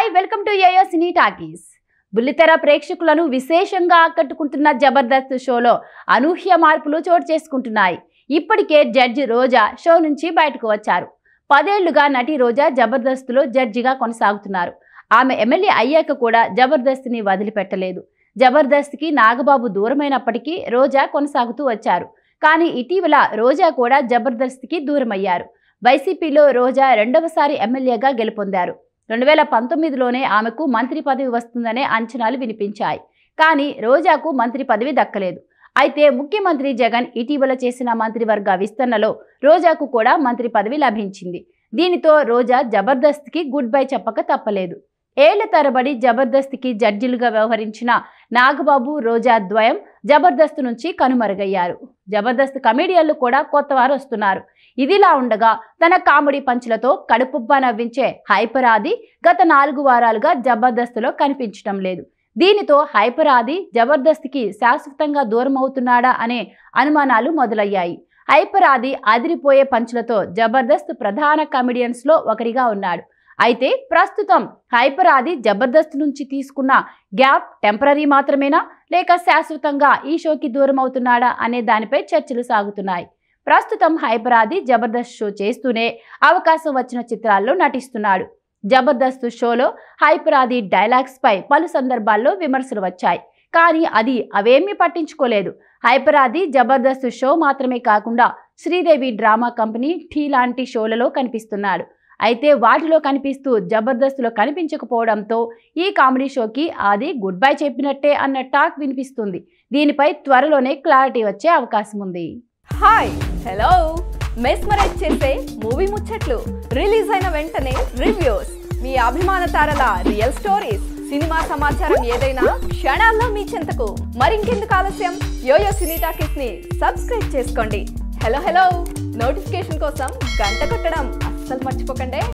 hi welcome to ఏయో సినీ talkies బుల్లితెర ప్రేక్షకులను విశేషంగా ఆకట్టుకుంటున్న జబర్దస్త్ షోలో అనూహ్య మార్పులు చోటు చేసుకుంటున్నాయి ఇప్పటికే జడ్జి రోజా షో నుంచి బయటకు వచ్చారు పదేళ్లుగా నటి రోజా జబర్దస్త్లో జడ్జిగా కొనసాగుతున్నారు ఆమె ఎమ్మెల్యే అయ్యాక కూడా జబర్దస్త్ని వదిలిపెట్టలేదు జబర్దస్త్కి నాగబాబు దూరమైనప్పటికీ రోజా కొనసాగుతూ వచ్చారు కానీ ఇటీవల రోజా కూడా జబర్దస్త్కి దూరమయ్యారు వైసీపీలో రోజా రెండవసారి ఎమ్మెల్యేగా గెలుపొందారు రెండు వేల పంతొమ్మిదిలోనే ఆమెకు మంత్రి పదవి వస్తుందనే అంచనాలు వినిపించాయి కానీ రోజాకు మంత్రి పదవి దక్కలేదు అయితే ముఖ్యమంత్రి జగన్ ఇటీవల చేసిన మంత్రివర్గ విస్తరణలో రోజాకు కూడా మంత్రి పదవి లభించింది దీనితో రోజా జబర్దస్త్కి గుడ్ బై చెప్పక తప్పలేదు ఏళ్ల తరబడి జబర్దస్త్కి జడ్జిలుగా వ్యవహరించిన నాగబాబు రోజా ద్వయం జబర్దస్త్ నుంచి కనుమరుగయ్యారు జబర్దస్త్ కమెడియన్లు కూడా కొత్త వారు వస్తున్నారు ఇదిలా ఉండగా తన కామెడీ పంచులతో కడుపుబ్బా నవ్వించే హైపర్ ఆది గత నాలుగు వారాలుగా జబర్దస్త్లో కనిపించడం లేదు దీనితో హైపర్ ఆది జబర్దస్త్కి శాశ్వతంగా దూరం అవుతున్నాడా అనే అనుమానాలు మొదలయ్యాయి హైపర్ ఆది అదిరిపోయే పంచులతో జబర్దస్త్ ప్రధాన కమెడియన్స్లో ఒకరిగా ఉన్నాడు అయితే ప్రస్తుతం హైపర్ ఆది జబర్దస్త్ నుంచి తీసుకున్న గ్యాప్ టెంపరీ మాత్రమేనా లేక శాశ్వతంగా ఈ షోకి దూరం అవుతున్నాడా అనే దానిపై చర్చలు సాగుతున్నాయి ప్రస్తుతం హైపర్ ఆది జబర్దస్త్ షో చేస్తూనే అవకాశం వచ్చిన చిత్రాల్లో నటిస్తున్నాడు జబర్దస్త్ షోలో హైపర్ ఆది డైలాగ్స్ పై పలు సందర్భాల్లో విమర్శలు వచ్చాయి కానీ అది అవేమీ పట్టించుకోలేదు హైపర్ ఆది జబర్దస్త్ షో మాత్రమే కాకుండా శ్రీదేవి డ్రామా కంపెనీ టీ లాంటి షోలలో కనిపిస్తున్నాడు అయితే వాటిలో కనిపిస్తూ జబర్దస్త్లో కనిపించకపోవడంతో ఈ కామెడీ షోకి ఆది గుడ్ బై చెప్పినట్టే అన్న టాక్ వినిపిస్తుంది దీనిపై త్వరలోనే క్లారిటీ వచ్చే అవకాశం ఉంది హాయ్ హలో మెస్మరైజ్ చేసే మూవీ ముచ్చట్లు రిలీజ్ అయిన వెంటనే రివ్యూస్ మీ అభిమాన తారల రియల్ స్టోరీస్ సినిమా సమాచారం ఏదైనా క్షణాల్లో మీ చెంతకు మరింకెందుకు ఆలస్యం యోయో సినీ టాకీస్ ని సబ్స్క్రైబ్ చేసుకోండి హలో హలో నోటిఫికేషన్ కోసం గంట కొట్టడం అస్సలు మర్చిపోకండి